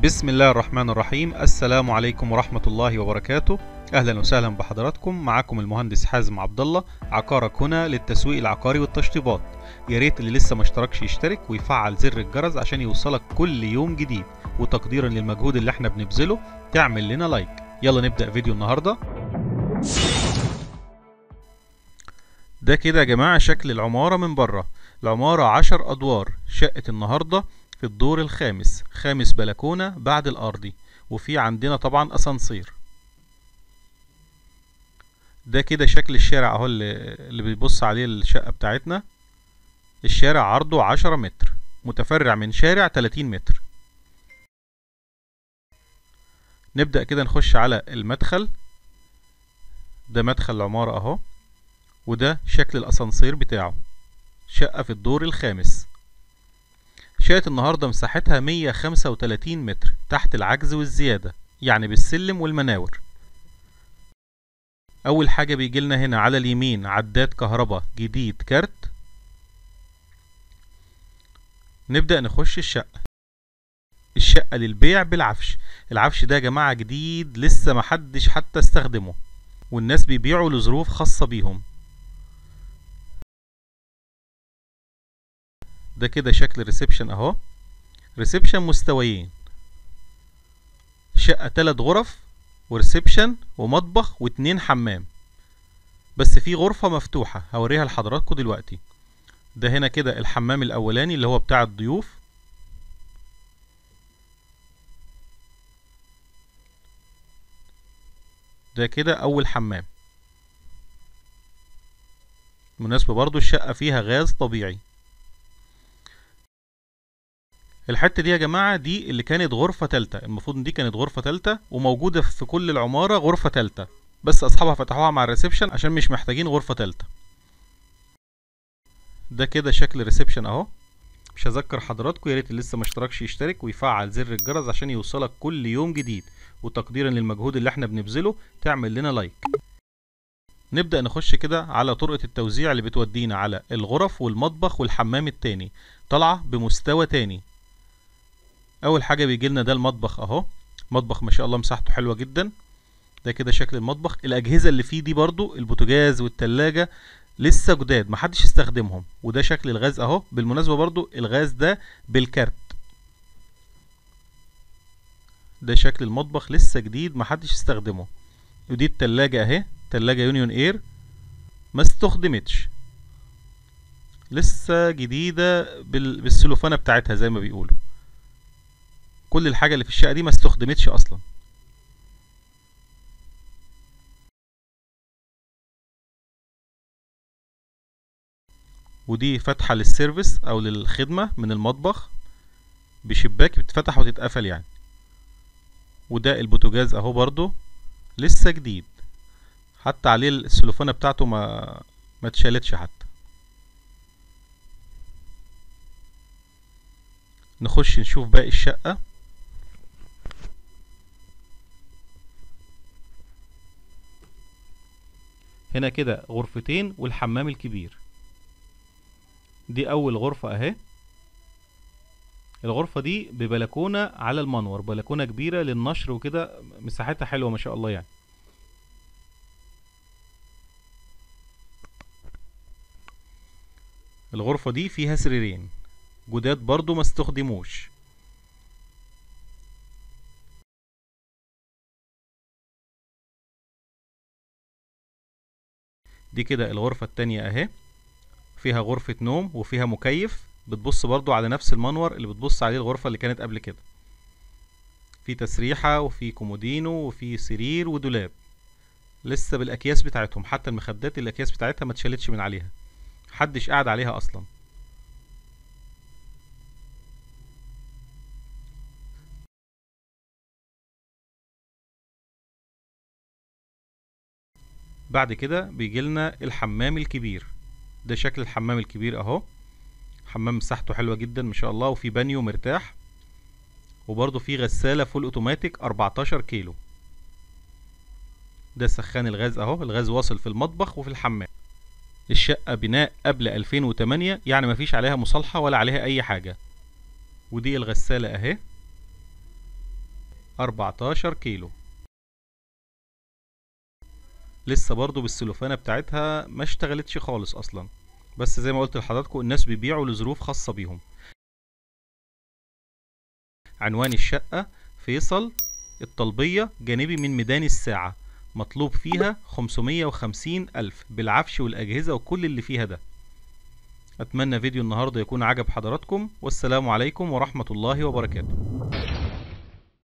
بسم الله الرحمن الرحيم السلام عليكم ورحمة الله وبركاته أهلا وسهلا بحضراتكم معاكم المهندس حازم عبد الله عقارك هنا للتسويق العقاري والتشطيبات يا ريت اللي لسه ما اشتركش يشترك ويفعل زر الجرس عشان يوصلك كل يوم جديد وتقديرا للمجهود اللي احنا بنبذله تعمل لنا لايك يلا نبدأ فيديو النهارده ده كده يا جماعة شكل العمارة من بره العمارة عشر أدوار شقة النهاردة في الدور الخامس خامس بلكونة بعد الأرضي وفي عندنا طبعا أسانسير ده كده شكل الشارع اهو اللي, اللي بيبص عليه الشقة بتاعتنا الشارع عرضه عشرة متر متفرع من شارع تلاتين متر نبدأ كده نخش على المدخل ده مدخل العمارة اهو وده شكل الأسانسير بتاعه شقة في الدور الخامس شقة النهاردة مساحتها 135 متر تحت العجز والزيادة يعني بالسلم والمناور أول حاجة بيجيلنا هنا على اليمين عداد كهرباء جديد كارت نبدأ نخش الشقة الشقة للبيع بالعفش العفش ده يا جماعة جديد لسه محدش حتى استخدمه والناس بيبيعوا لظروف خاصة بيهم ده كده شكل ريسبشن اهو ريسبشن مستويين شقة تلات غرف وريسبشن ومطبخ واتنين حمام بس في غرفة مفتوحة هوريها لحضراتكم دلوقتي ده هنا كده الحمام الاولاني اللي هو بتاع الضيوف ده كده اول حمام بالمناسبة برضو الشقة فيها غاز طبيعي الحته دي يا جماعه دي اللي كانت غرفه تالته المفروض ان دي كانت غرفه تالته وموجوده في كل العماره غرفه تالته بس اصحابها فتحوها مع الريسبشن عشان مش محتاجين غرفه تالته ده كده شكل الريسبشن اهو مش هذكر حضراتكم يا ريت اللي لسه ما اشتركش يشترك ويفعل زر الجرس عشان يوصلك كل يوم جديد وتقديرا للمجهود اللي احنا بنبذله تعمل لنا لايك نبدأ نخش كده على طرقة التوزيع اللي بتودينا على الغرف والمطبخ والحمام التاني طالعة بمستوى تاني اول حاجه بيجي لنا ده المطبخ اهو مطبخ ما شاء الله مساحته حلوه جدا ده كده شكل المطبخ الاجهزه اللي فيه دي برضو البوتاجاز والتلاجة لسه جداد محدش استخدمهم وده شكل الغاز اهو بالمناسبه برضو الغاز ده بالكارت ده شكل المطبخ لسه جديد محدش استخدمه ودي التلاجة اهي تلاجة يونيون اير ما استخدمتش لسه جديدة بالسلوفانة بتاعتها زي ما بيقولوا كل الحاجة اللي في الشقة دي ما استخدمتش اصلا ودي فتحة للسيرفيس او للخدمة من المطبخ بشباك بتتفتح وتتقفل يعني وده البوتاجاز اهو برضو لسه جديد حتى عليه السلوفانة بتاعته ما ما اتشالتش حتى نخش نشوف باقي الشقة هنا كده غرفتين والحمام الكبير دي اول غرفة اهي الغرفة دي ببلكونة على المنور بلكونة كبيرة للنشر وكده مساحتها حلوة ما شاء الله يعني الغرفة دي فيها سريرين جداد برضو ما استخدموش دي كده الغرفة التانية اهي فيها غرفة نوم وفيها مكيف بتبص برضو على نفس المنور اللي بتبص عليه الغرفة اللي كانت قبل كده في تسريحة وفي كومودينو وفي سرير ودولاب لسه بالاكياس بتاعتهم حتى المخدات الاكياس بتاعتها ما اتشالتش من عليها محدش قاعد عليها اصلا بعد كده بيجي لنا الحمام الكبير ده شكل الحمام الكبير اهو حمام مساحته حلوه جدا ما شاء الله وفي بانيو مرتاح وبرضه في غساله فول اوتوماتيك 14 كيلو ده سخان الغاز اهو الغاز واصل في المطبخ وفي الحمام الشقه بناء قبل 2008 يعني مفيش عليها مصالحه ولا عليها اي حاجه ودي الغساله اهي 14 كيلو لسه برضو بالسلوفانة بتاعتها ما اشتغلتش خالص اصلا بس زي ما قلت لحضراتكم الناس بيبيعوا لظروف خاصة بيهم عنوان الشقة فيصل الطلبية جانبي من ميدان الساعة مطلوب فيها 550 ألف بالعفش والأجهزة وكل اللي فيها ده أتمنى فيديو النهاردة يكون عجب حضراتكم والسلام عليكم ورحمة الله وبركاته